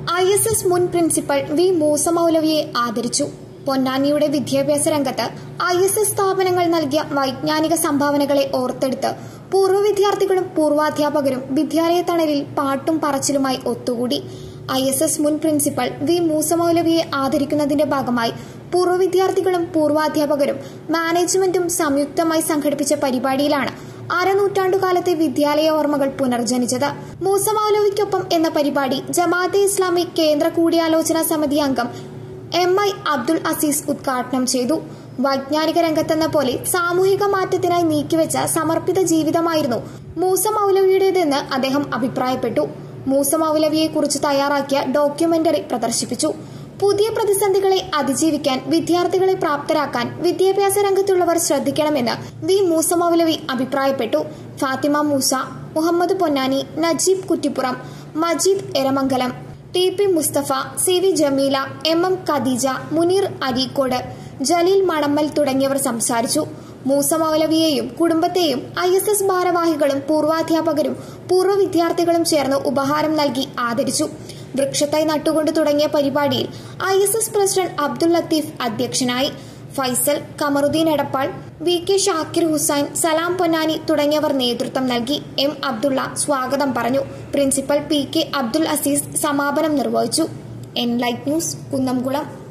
I S S മുൻ principal V Moosa മൗലവിയെ ആദരിച്ചു പൊന്നാനിയുടെ വിദ്യാഭ്യാസ രംഗത്ത് ഐ എസ് എസ് സ്ഥാപനങ്ങൾ നൽകിയ വൈജ്ഞാനിക സംഭാവനകളെ ഓർത്തെടുത്ത് പൂർവ്വ വിദ്യാർത്ഥികളും പൂർവാധ്യാപകരും വിദ്യാലയ തണലിൽ പാട്ടും പറച്ചിലുമായി ഒത്തുകൂടി ഐ എസ് എസ് മുൻ പ്രിൻസിപ്പൽ വി മൂസ മൗലവിയെ ആദരിക്കുന്നതിന്റെ ഭാഗമായി പൂർവ്വ വിദ്യാർത്ഥികളും പൂർവാധ്യാപകരും മാനേജ്മെന്റും സംയുക്തമായി സംഘടിപ്പിച്ച പരിപാടിയിലാണ് അരനൂറ്റാണ്ടുകാലത്തെ വിദ്യാലയ ഓർമ്മകൾ പുനർജനിച്ചത് മൂസ മൗലവിക്കൊപ്പം എന്ന പരിപാടി ജമാഅത്തെ ഇസ്ലാമി കേന്ദ്ര കൂടിയാലോചനാ സമിതി അംഗം എം ഐ അബ്ദുൾ അസീസ് ഉദ്ഘാടനം ചെയ്തു വൈജ്ഞാനിക രംഗത്തെന്ന പോലെ സാമൂഹിക മാറ്റത്തിനായി നീക്കിവെച്ച സമർപ്പിത ജീവിതമായിരുന്നു മൂസ മൗലവിയുടേതെന്ന് അദ്ദേഹം അഭിപ്രായപ്പെട്ടു മൂസ മൗലവിയെക്കുറിച്ച് തയ്യാറാക്കിയ ഡോക്യുമെന്ററി പ്രദർശിപ്പിച്ചു പുതിയ പ്രതിസന്ധികളെ അതിജീവിക്കാൻ വിദ്യാർത്ഥികളെ പ്രാപ്തരാക്കാൻ വിദ്യാഭ്യാസ രംഗത്തുള്ളവർ ശ്രദ്ധിക്കണമെന്ന് വി മൂസ മൗലവി അഭിപ്രായപ്പെട്ടു Fathima Moosa Muhammad Ponnani Najeeb Kuttippuram Majeed Eramangalam T P Musthafa C V Jameela M M Khadeeja Muneer Areekode Jaleel Manammal തുടങ്ങിയവർ സംസാരിച്ചു മൂസ മൗലവിയെയും കുടുംബത്തെയും ഐ എസ് എസ് ഭാരവാഹികളും പൂർവാധ്യാപകരും പൂർവ്വ വിദ്യാർത്ഥികളും ചേർന്ന് ഉപഹാരം നൽകി ആദരിച്ചു വൃക്ഷത്തൈ നട്ടുകൊണ്ട് തുടങ്ങിയ പരിപാടിയിൽ I S S president Abdul Latheef അധ്യക്ഷനായി ഫൈസൽ കമറുദ്ദീൻ എടപ്പാൾ വി കെ ഷാക്കിർ ഹുസൈൻ സലാം പൊന്നാനി തുടങ്ങിയവർ നേതൃത്വം നൽകി എം അബ്ദുള്ള സ്വാഗതം പറഞ്ഞു principal P K Abdul Azeez സമാപനം നിർവഹിച്ചു എൻ ലൈറ്റ് ന്യൂസ് കുന്നംകുളം